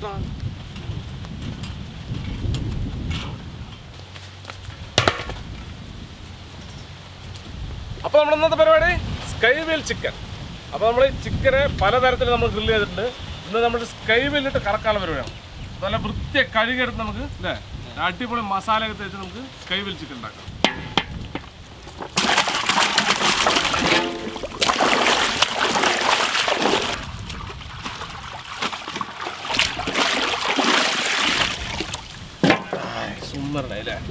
കേട്ടാ അപ്പോൾ നമ്മുടെ ഇന്നത്തെ പരിപാടി സ്കൈ വീൽ ചിക്കൻ അപ്പോൾ നമ്മൾ ചിക്കനെ പലതരത്തിൽ നമ്മൾ ഗ്രില്ല് ചെയ്തിട്ടുണ്ട് ഇന്ന് നമ്മൾ സ്കൈ വീലിട്ട് കറക്കാനുള്ള പരിപാടിയാണ് നല്ല വൃത്തിയെ കഴുകിയെടുത്ത് നമുക്ക് അല്ലേ അടിപൊളി മസാല ഒക്കെ തേച്ച് നമുക്ക് സ്കൈ വീൽ ചിക്കൻ ഉണ്ടാക്കാം സുന്ദരനായി അല്ലേ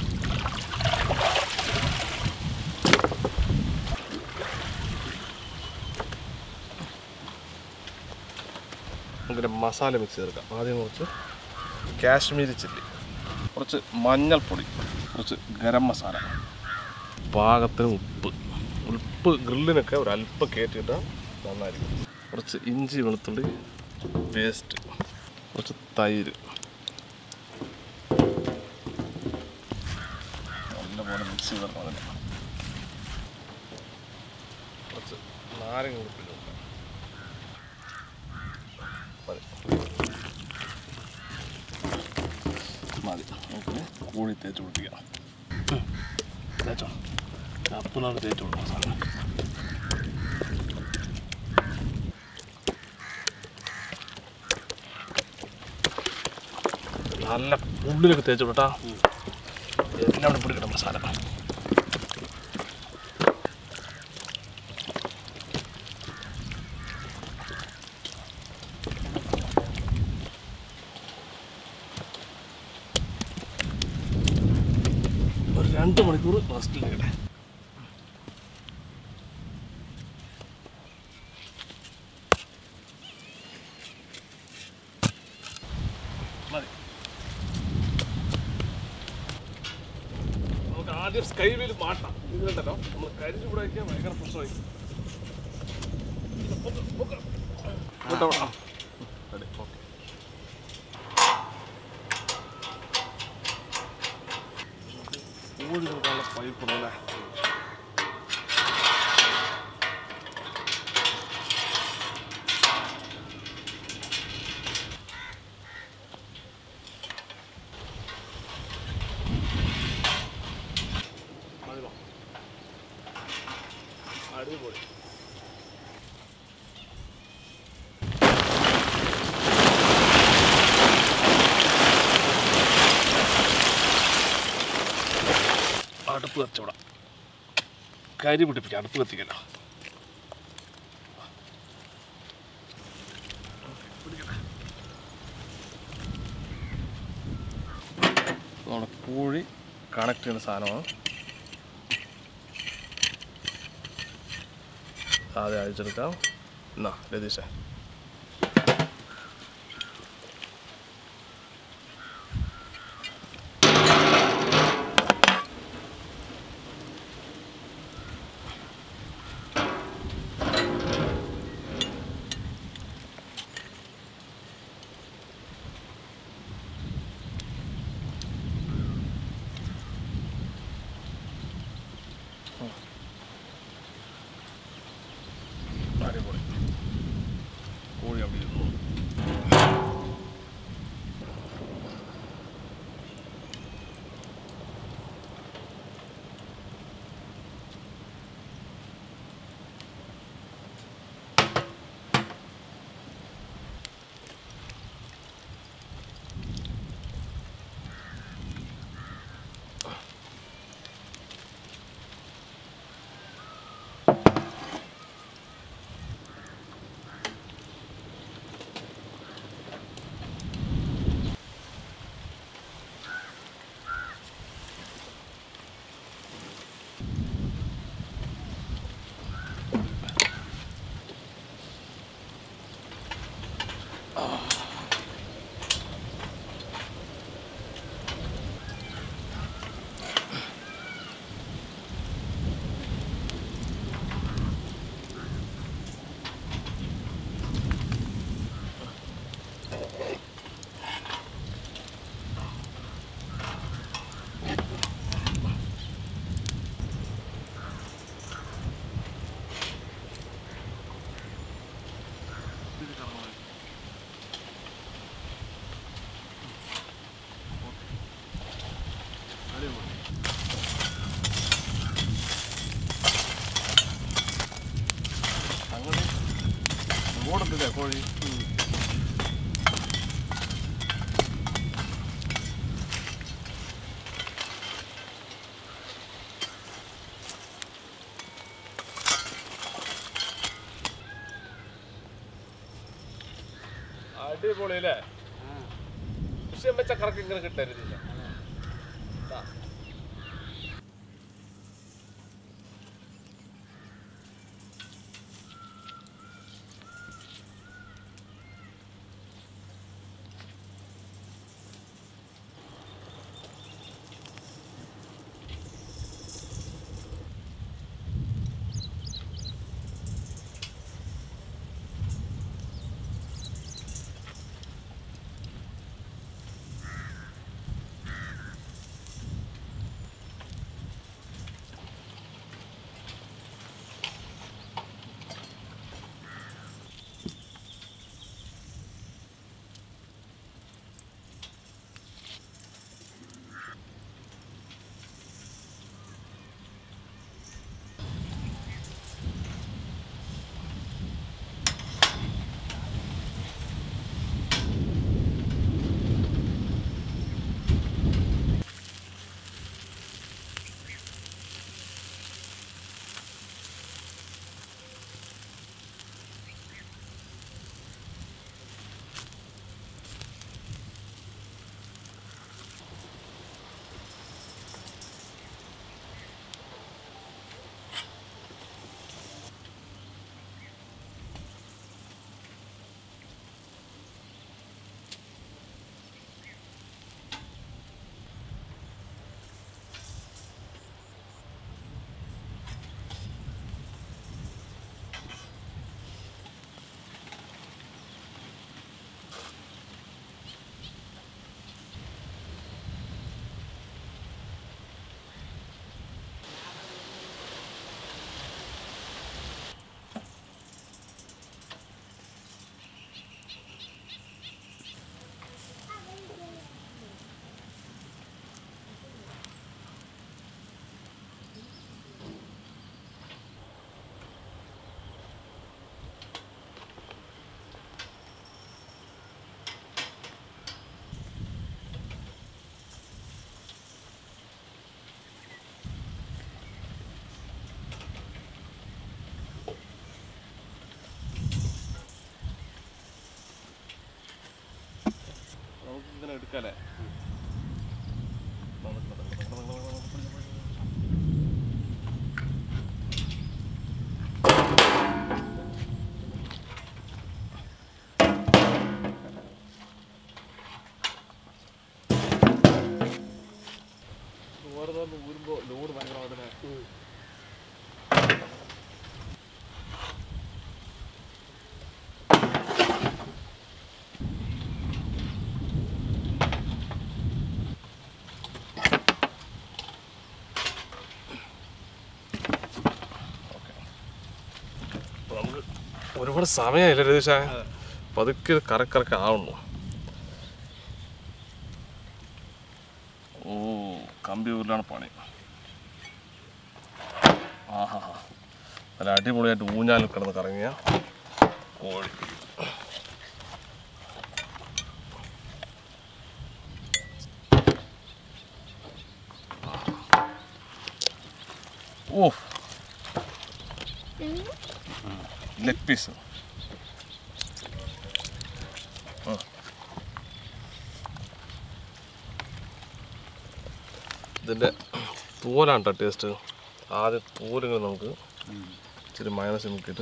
നമുക്കിൻ്റെ മസാല മിക്സ് ചെയ്തെടുക്കാം ആദ്യം കുറച്ച് കാശ്മീരി ചില്ലി കുറച്ച് മഞ്ഞൾപ്പൊടി കുറച്ച് ഗരം മസാല പാകത്തിന് ഉപ്പ് ഉപ്പ് ഗ്രില്ലിനൊക്കെ ഒരു അല്പം കയറ്റിയിട്ടാൽ നന്നായിരിക്കും കുറച്ച് ഇഞ്ചി വെളുത്തുള്ളി പേസ്റ്റ് കുറച്ച് തൈര് നല്ലപോലെ മിക്സ് ചെയ്തിടണം അതിനെ കുറച്ച് നാരങ്ങ ഉടുപ്പിൽ മതി മതി നമുക്ക് കോഴി തേച്ച് പിടിപ്പിക്കാം തേച്ചോ അപ്പനാണ് തേച്ച് കൊടുക്കണം സാധനം നല്ല ഉള്ളിലൊക്കെ തേച്ച് വിട്ടാ എല്ലാം കൂടെ പിടിക്കണം മസാല ഒരു രണ്ട് മണിക്കൂർ റെസ്റ്റിൽ ഇരിക്കട്ടെ മതി നമുക്ക് ആദ്യം സ്കൈ വീൽ മാട്ടാം ഇതിലുണ്ടല്ലോ നമ്മൾ കരിഞ്ഞു കൂടെ വയ്ക്കാൻ ഭയങ്കര പ്രശ്നമായി വിട്ടോ ആ റെഡി ഓക്കെ ഊതി കൊടുക്കാനുള്ള പൈപ്പ് ഉണ്ടല്ലേ മതിയോ? അടിപൊളി അടുപ്പ് കത്തിച്ചോടാം കരി പിടിപ്പിക്കാം അടുപ്പ് കത്തിക്കല്ല നമ്മുടെ കോഴി കണക്ട് ചെയ്യുന്ന സാധനമാണ് ആദ്യം അഴിച്ചെടുക്കാം എന്നാ രതീഷേ അടിപൊളി കോഴി അടിപൊളി അല്ലേ വിഷയം വെച്ച കറക്ക് ഇങ്ങനെ കിട്ടരുതില്ല ദാ. നമുക്ക് ഇങ്ങനെ എടുക്കാല്ലേ ഓരോന്ന് ഊരുമ്പോ ലോഡ് ഭയങ്കരമായിട്ട് അപ്പൊ നമുക്ക് ഒരുപാട് സമയമായില്ല രതീഷ പതുക്കെ കറക്കറക്ക ആവുന്നു ഓ കമ്പി ഊരിലാണ് പണി ആഹാ നല്ല അടിപൊളിയായിട്ട് ഊഞ്ഞാലിൽ കിടന്ന് കറങ്ങിയ കോഴി ഓ ലെഗ് പീസ് ഇതിൻ്റെ തോലാണ് കേട്ടോ ടേസ്റ്റ് ആദ്യം തോലിങ്ങനെ നമുക്ക് ഇച്ചിരി മൈനസ് മുക്കിയിട്ട്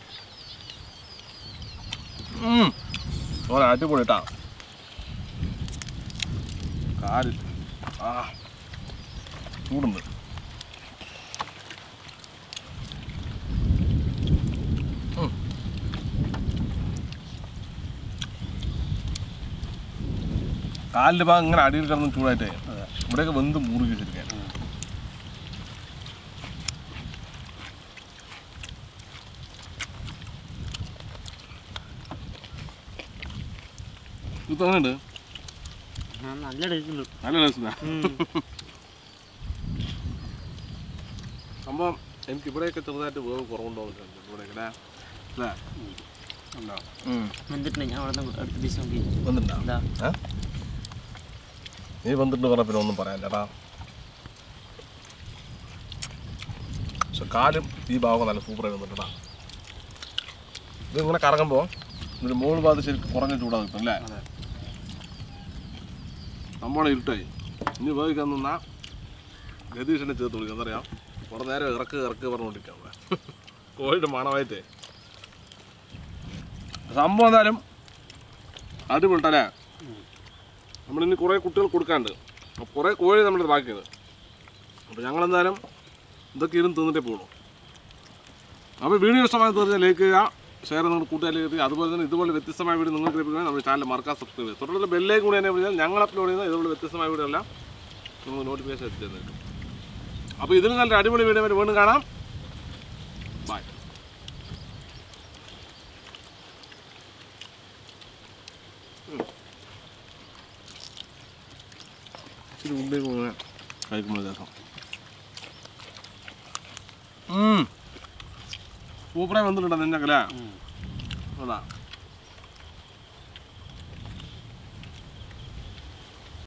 തോല അടിപൊളി കേട്ടാ കാല് ആ ചൂടുണ്ട് ഉം. കാലിൻ്റെ ഭാഗം ഇങ്ങനെ അടിയിൽ കിടന്ന് ചൂടായിട്ടേ ഇവിടെയൊക്കെ വെന്ത് മുറുകി ശരിക്കാൻ ഇത് തോന്നുന്നുണ്ട് നല്ല ടേസ്റ്റ് നല്ല രസമാണ് സംഭവം എനിക്ക് ഇവിടെയൊക്കെ ചെറുതായിട്ട് വേവ് കുറവുണ്ടോ എന്ന് ഇവിടെയൊക്കെ അല്ലേ അല്ലേ വെന്തിട്ടുണ്ട് ഞാൻ അവിടെ നിന്ന് അടുത്ത ദിവസം നോക്കി വന്നിട്ടുണ്ടോ ഇതാ ഏ? നീ വന്നിട്ട് പറഞ്ഞ പിന്നെ ഒന്നും പറയാൻ ചേട്ടാ പക്ഷെ കാലും ഈ ഭാഗം നല്ല സൂപ്പറായി വന്നിട്ടാ ഇത് ഇങ്ങനെ കറങ്ങുമ്പോൾ ഇതിന് മുകൾ ഭാഗത്ത് ശരിക്കും കുറഞ്ഞ ചൂടാ കിട്ടും അല്ലേ നമ്മളെ ഇരുട്ടായി ഇനി ഉപയോഗിക്കാൻ നിന്നാ ഗതീഷിനെ ചേർത്ത് വിളിക്കാം എന്തറിയാം കുറേ നേരം ഇറക്ക് ഇറക്ക് പറഞ്ഞുകൊണ്ടിരിക്കാം അവിടെ കോഴിയുടെ മണമായിട്ടേ സംഭവം എന്തായാലും അടിപൊളിട്ടല്ലേ നമ്മളിനി കുറേ കുട്ടികൾ കൊടുക്കാണ്ട് അപ്പോൾ കുറേ കോഴി നമ്മുടെ ബാക്കിയത് അപ്പോൾ ഞങ്ങളെന്തായാലും ഇതൊക്കെ ഇരുന്ന് തിന്നിട്ടേ പോകുള്ളൂ അപ്പോൾ വീഡിയോ ഇഷ്ടമായി തീർച്ചയായും ലൈക്ക് ചെയ്യുക ഷെയർ നിങ്ങൾ കൂട്ടുകാരിലേക്ക് എത്തിക്കുക അതുപോലെ തന്നെ ഇതുപോലെ വ്യത്യസ്തമായ വീഡിയോ നിങ്ങൾക്ക് ലഭിക്കുന്നത് നമ്മുടെ ചാനൽ മറക്കാൻ സബ്സ്ക്രൈബ് ചെയ്യുക തുടർന്നുള്ള ബെല്ലേക്ക് കൂടി തന്നെ വിളിച്ചാൽ ഞങ്ങൾ അപ്ലോഡ് ചെയ്യുന്ന ഇതുപോലെ വ്യത്യസ്തമായ വീഡിയോ എല്ലാം നിങ്ങൾ നോട്ടിഫിക്കേഷൻ എത്തിച്ചേർന്നേക്കും അപ്പോൾ ഇതിന് നല്ല അടിപൊളി വീഡിയോ വരെ വീണ്ടും കാണാം ബൈ ഇച്ചിരി ഉള്ളിലേക്ക് ഇങ്ങനെ കഴിക്കുമ്പോൾ രസം സൂപ്പറായി വന്നിട്ടുണ്ടോ നിന്നൊക്കെ അല്ലേ അതാ